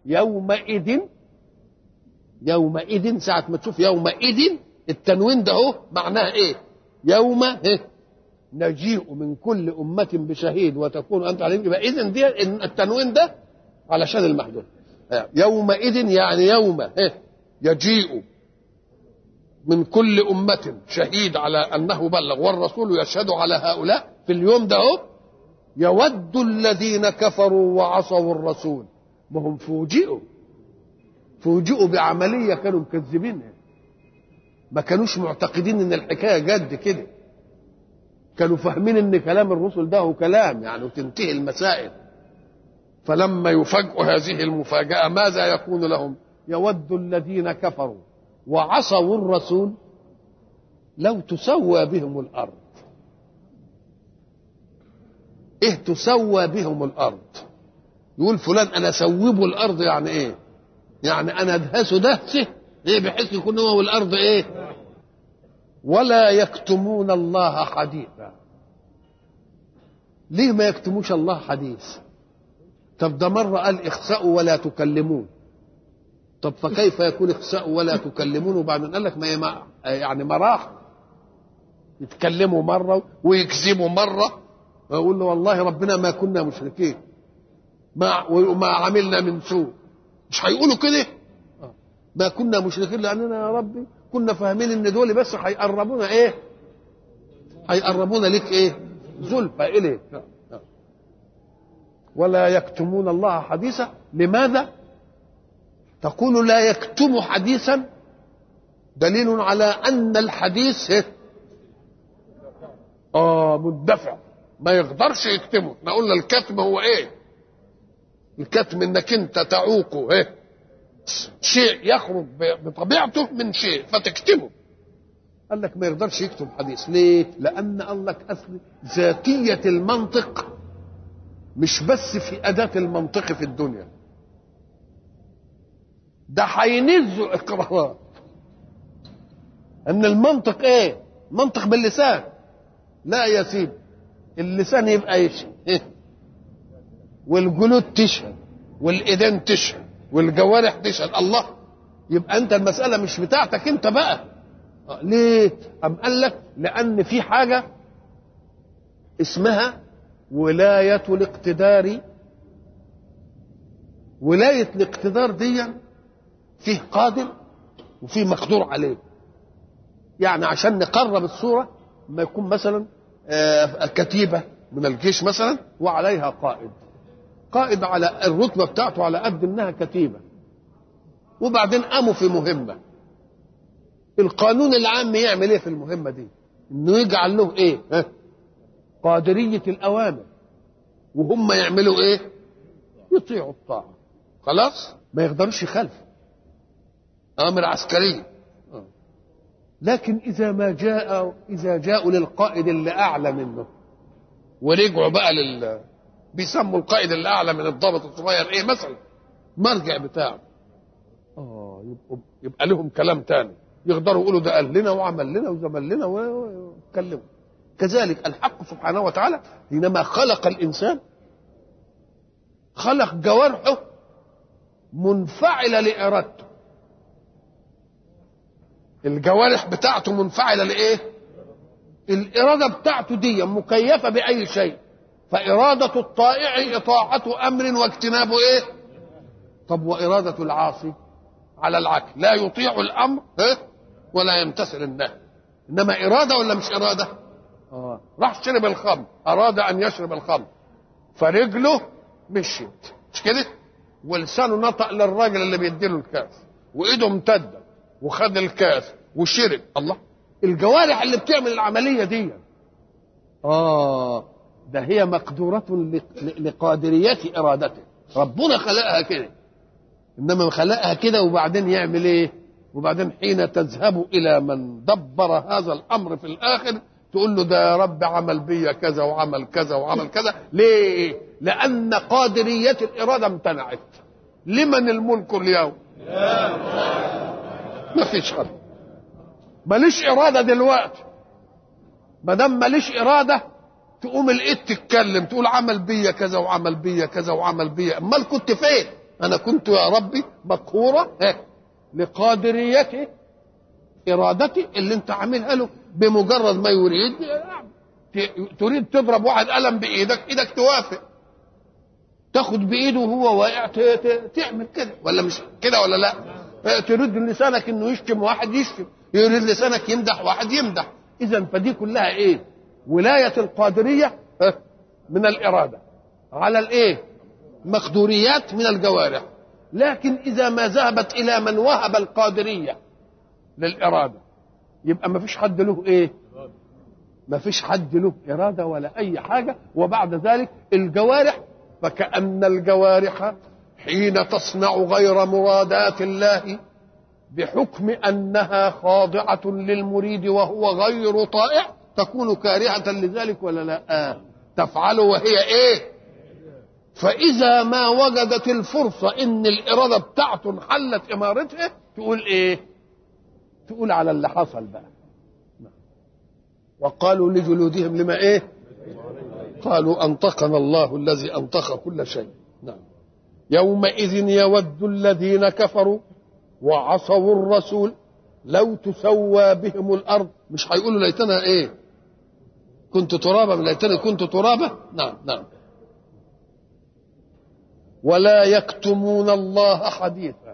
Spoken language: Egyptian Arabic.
يومئذ يومئذ ساعة ما تشوف يومئذ التنوين ده اهو معناه ايه يوم إيه؟ نجيء من كل أمة بشهيد وتكون أنت عليهم يبقى إذن دي التنوين ده علشان المحدود يومئذ يعني يوم إيه؟ يجيء من كل أمة شهيد على أنه بلغ والرسول يشهد على هؤلاء في اليوم ده اهو يود الذين كفروا وعصوا الرسول ما هم فوجئوا فوجئوا بعملية كانوا مكذبينها ما كانوش معتقدين ان الحكاية جد كده كانوا فاهمين ان كلام الرسل ده هو كلام يعني وتنتهي المسائل فلما يفاجئوا هذه المفاجأة ماذا يكون لهم يود الذين كفروا وعصوا الرسول لو تسوى بهم الأرض ايه تسوى بهم الأرض يقول فلان انا سوبه الأرض يعني ايه يعني انا ادهسه دهسه ايه بحيث يكون هو والأرض ايه ولا يكتمون الله حديثا ليه ما يكتموش الله حديث طب ده مرة قال اخسأوا ولا تكلمون طب فكيف يكون اخسأوا ولا تكلمون وبعدين قال لك ما ما يعني مراح يتكلموا مرة ويكذبوا مرة ويقول له والله ربنا ما كنا مشركين ما وما عملنا من سوء مش هيقولوا كده ما كنا مشركين لاننا يا ربي كنا فاهمين ان دول بس هيقربونا ايه هيقربونا لك ايه زلفى اليه ولا يكتمون الله حديثا لماذا تقول لا يكتم حديثا دليل على ان الحديث إيه؟ اه مندفع ما يقدرش يكتمه احنا قلنا الكتم هو ايه الكتم انك انت تعوقه ايه شيء يخرج بطبيعته من شيء فتكتمه قال لك ما يقدرش يكتب حديث ليه لان قال لك اصل ذاتيه المنطق مش بس في اداه المنطق في الدنيا ده هينزوا اقرارات ان المنطق ايه منطق باللسان لا يا سيدي اللسان يبقى يشهد إيه؟ والجلود تشهد والايدين تشهد والجوارح تشهد الله يبقى انت المساله مش بتاعتك انت بقى ليه ام قال لك لان في حاجه اسمها ولايه الاقتدار ولايه الاقتدار دي فيه قادر وفيه مقدور عليه يعني عشان نقرب الصوره ما يكون مثلا كتيبه من الجيش مثلا وعليها قائد قائد على الرتبه بتاعته على قد انها كتيبه وبعدين قاموا في مهمه القانون العام يعمل ايه في المهمه دي انه يجعل له ايه ها؟ قادريه الاوامر وهم يعملوا ايه يطيعوا الطاعه خلاص ما يقدروش يخالفوا اوامر عسكريه لكن اذا ما جاء اذا جاءوا للقائد اللي اعلى منه ورجعوا بقى لل بيسموا القائد اللي اعلى من الضابط الصغير ايه مثلا مرجع بتاعه اه يبقى, يبقى لهم كلام تاني يقدروا يقولوا ده قال لنا وعمل لنا وزمل لنا واتكلموا كذلك الحق سبحانه وتعالى حينما خلق الانسان خلق جوارحه منفعله لارادته الجوارح بتاعته منفعله لايه الاراده بتاعته دي مكيفه باي شيء فاراده الطائع اطاعه امر واجتناب ايه طب واراده العاصي على العكس لا يطيع الامر ها ولا يمتثل النهي انما اراده ولا مش اراده آه. راح شرب الخمر اراد ان يشرب الخمر فرجله مشيت مش كده ولسانه نطق للراجل اللي بيديله الكاس وايده امتده وخد الكاس وشرب الله الجوارح اللي بتعمل العمليه دي اه ده هي مقدورة لقادرية إرادته ربنا خلقها كده إنما خلقها كده وبعدين يعمل إيه وبعدين حين تذهب إلى من دبر هذا الأمر في الآخر تقول له ده يا رب عمل بيا كذا وعمل كذا وعمل كذا ليه لأن قادرية الإرادة امتنعت لمن الملك اليوم ما فيش حد ماليش إرادة دلوقتي ما دام ماليش إرادة تقوم الايد تتكلم تقول عمل بيا كذا وعمل بيا كذا وعمل بيا امال كنت فين انا كنت يا ربي مقهورة إيه؟ لقادريته ارادتي اللي انت عاملها له بمجرد ما يريد ت- تريد تضرب واحد قلم بايدك ايدك توافق تاخد بايده وهو واقع ت- ت- تعمل كده ولا مش كده ولا لا اه، تريد لسانك انه يشتم واحد يشتم يريد لسانك يمدح واحد يمدح اذا فدي كلها ايه ولايه القادريه اه، من الاراده على الايه مقدوريات من الجوارح لكن اذا ما ذهبت الى من وهب القادريه للاراده يبقى ما فيش حد له ايه ما فيش حد له إرادة ولا أي حاجة وبعد ذلك الجوارح فكأن الجوارح حين تصنع غير مرادات الله بحكم أنها خاضعة للمريد وهو غير طائع تكون كارهة لذلك ولا لا آه. تفعل وهي إيه فإذا ما وجدت الفرصة إن الإرادة بتاعته انحلت إمارتها تقول إيه تقول على اللي حصل بقى وقالوا لجلودهم لما ايه قالوا انطقنا الله الذي انطق كل شيء نعم يومئذ يود الذين كفروا وعصوا الرسول لو تسوى بهم الارض مش هيقولوا ليتنا ايه كنت ترابا ليتني كنت ترابا نعم نعم ولا يكتمون الله حديثا